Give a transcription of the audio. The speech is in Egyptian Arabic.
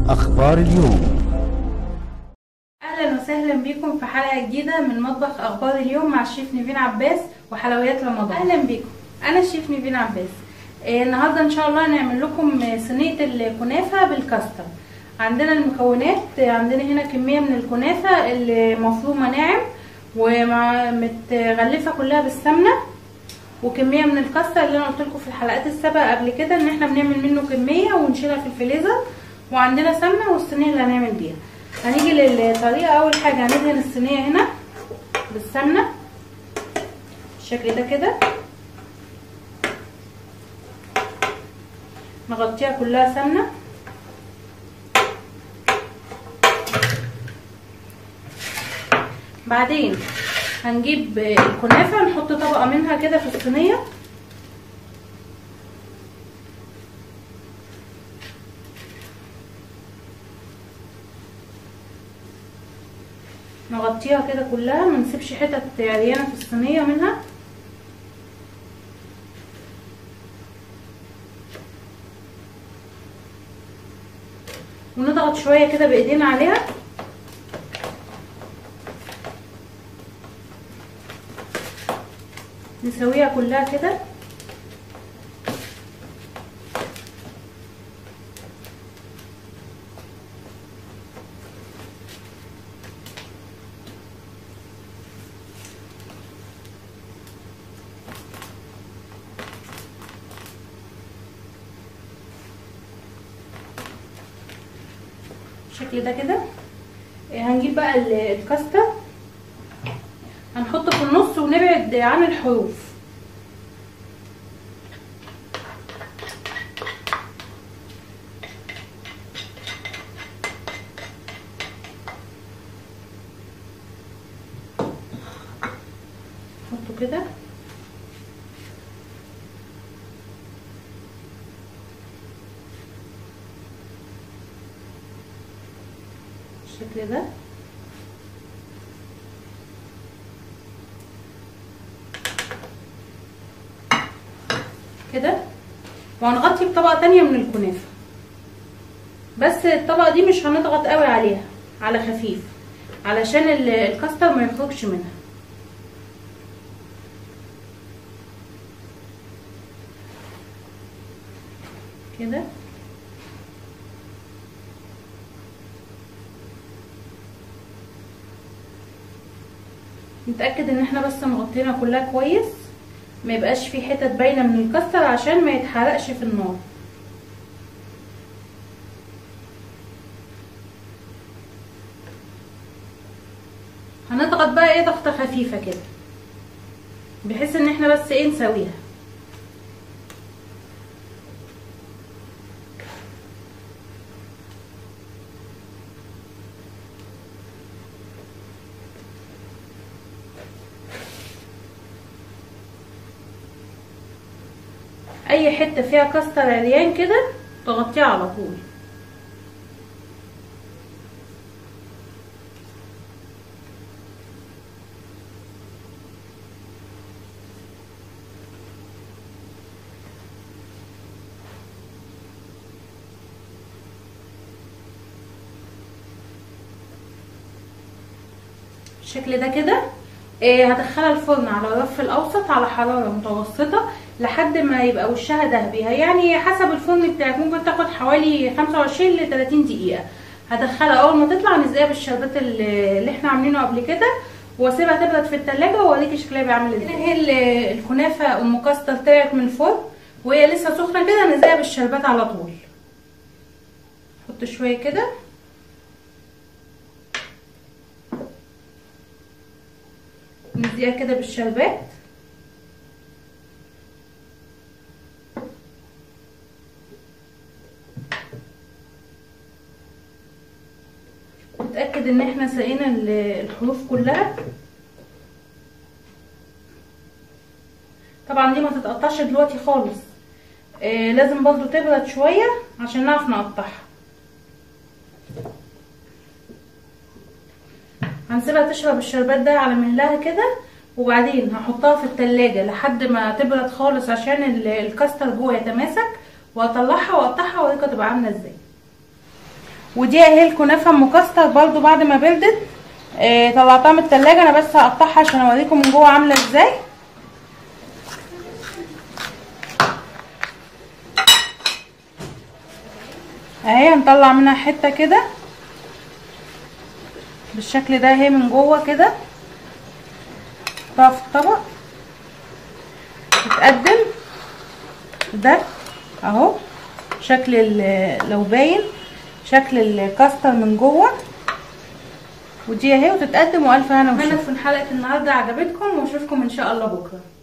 أخبار اليوم اهلا وسهلا بيكم في حلقه جديده من مطبخ اخبار اليوم مع الشيف نيفين عباس وحلويات رمضان اهلا بيكم انا الشيف نيفين عباس آه، النهارده ان شاء الله هنعمل لكم آه، صينيه الكنافه بالكاستر عندنا المكونات آه، عندنا هنا كميه من الكنافه اللي مفرومه ناعم ومتغلفه كلها بالسمنه وكميه من الكاستر اللي انا قلت لكم في الحلقات السابقه قبل كده ان احنا بنعمل منه كميه ونشيلها في الفريزر وعندنا سمنه والصينيه اللي هنعمل بيها هنيجي للطريقه اول حاجه هندهن الصينيه هنا بالسمنه بالشكل ده كده نغطيها كلها سمنه بعدين هنجيب الكنافه نحط طبقه منها كده في الصينيه نغطيها كده كلها ما نسيبش حتت عريانه في الصينيه منها ونضغط شويه كده بايدينا عليها نسويها كلها كده بالشكل ده كده هنجيب بقى الكاستر هنحطه في النص ونبعد عن الحروف نحطه كده بالشكل ده كده وهنغطي بطبقه تانية من الكنافه بس الطبقه دي مش هنضغط قوي عليها على خفيف علشان الكاستر ما يخرجش منها كده نتاكد ان احنا بس مغطينا كلها كويس ما يبقاش في حتت باينه من الكاستر عشان ما يتحرقش في النار هنضغط بقى ايه ضغطه خفيفه كده بحيث ان احنا بس ايه نسويها اي حته فيها كاستر عريان كده تغطيها على طول بالشكل ده كده إيه هدخلها الفرن على الرف الاوسط على حراره متوسطه لحد ما يبقى وشها ذهبي يعني حسب الفرن بتاعك ممكن تاخد حوالي 25 ل 30 دقيقه هدخلها اول ما تطلع نزقها بالشربات اللي احنا عاملينه قبل كده واسيبها تبرد في التلاجة واوريكي شكلها بيعمل ازاي هي الكنافه ام كاستر طلعت من الفرن وهي لسه سخنه كده نزقها بالشربات على طول حط شويه كده نديها كده بالشربات نتأكد ان احنا سقينا الحروف كلها طبعا دي ما تتقطعش دلوقتي خالص آه لازم برضو تبرد شوية عشان نعرف نقطعها هنسيبها تشرب الشربات ده على مهلها كده وبعدين هحطها في التلاجة لحد ما تبرد خالص عشان ال- الكاستر جوه يتماسك وهطلعها واقطعها واوريكم تبقى عامله ازاي ودي اهي الكنافه ام كاستر برضو بعد ما بردت آه طلعتها من التلاجة انا بس هقطعها عشان اوريكم من جوه عامله ازاي اهي هنطلع منها حته كده بالشكل ده اهي من جوه كده نحطها في الطبق تتقدم ده اهو شكل ال- لو باين شكل الكاستر من جوه ودي اهي وتتقدم والف هنا وشفا في حلقه النهارده عجبتكم واشوفكم ان شاء الله بكره